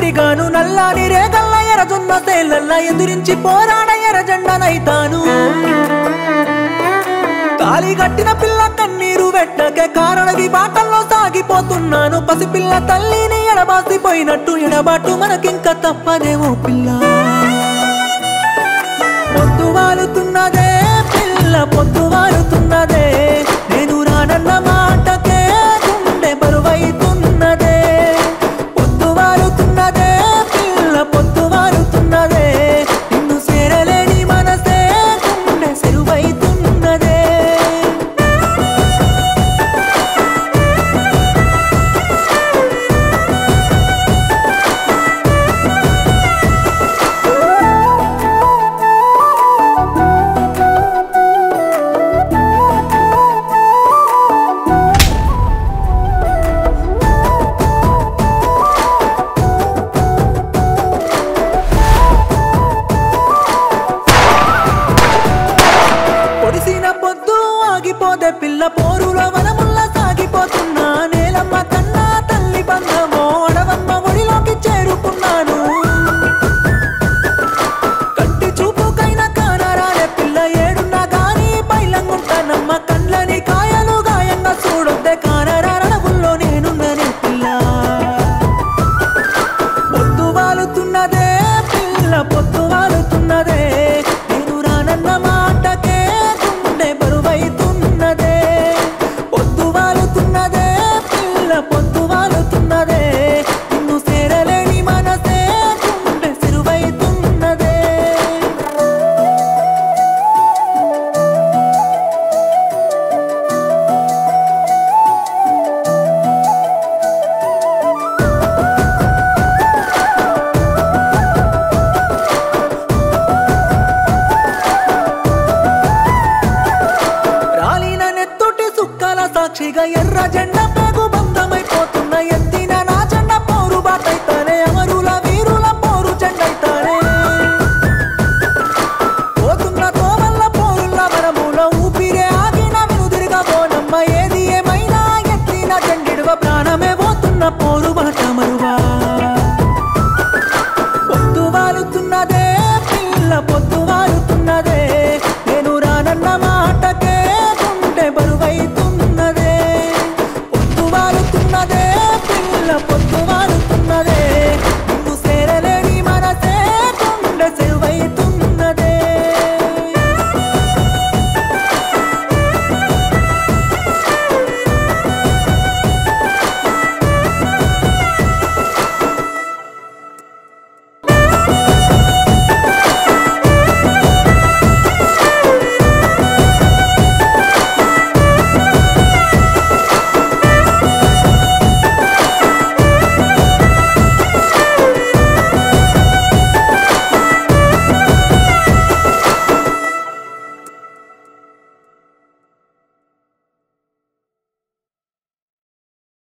గాను నల్లాని రేగల్ల ఎరజొన్న తేలల్ల ఎదురించి పోరాడ ఎర్రజెండనైతాను తాలి కట్టిన పిల్ల కన్నీరు వెట్టకే కారణది బాటల్లో సాగిపోతున్నాను పసిపిల్ల తల్లిని ఎడబాసిపోయినట్టు ఎడబాటు మనకింక తప్పదేమో పిల్ల పొద్దు వాలుతున్నదే పిల్ల పొద్దు వాలుతున్నదే నేను రానన్న మాటకే గుండె బరువైతున్నదే పొద్దు వాలుతున్నదే పిల్ల పొద్దు వాలుతున్నదే నిన్ను చేరలేని మనసే గుండె సెరువైతున్నదే పొడిసిన పొద్దు ఆగిపోదే పిల్ల పోరుల వనముల్ల సాగిపోతున్నా నేలమ్మ కన్నా తల్లి బంధమో అడవమ్మ ఒడిలోకి చేరుకున్నాను కంటి చూపుకైనా కానరాలే పిల్ల ఏడున్నా గాని బయలంగుంటానమ్మ కండ్లని కాయలు గాయంగా చూడొద్దే కానరారణవుల్లో నేనున్ననే పిల్ల పొద్దు వాలుతున్నదే పిల్ల పొద్దు వాలుతున్నదే నేను రానన్న మాటకే గుండె బరువైతున్నదే పొద్దు వాలుతున్నదే పిల్ల పొద్దు వాలుతున్నదే నిన్ను చేరలేని మనసే గుండె సిరువైతున్నదే రాలిన నెత్తుటి సుక్కల సాక్షిగా ఎర్ర జెండ పేగు బంధమైపోతున్న ఎత్తిన నా జెండ పోరు బాటైతానే అమరుల వీరుల పోరు జెండైతానే పోతున్న తోవల్ల పోరుల వరముల ఊపిరే ఆగిన వెనుదిరిగా పోనమ్మ ఏది ఏమైనా ఎత్తిన జెండిడువ ప్రాణమే పోతున్న పోరు బాట మరు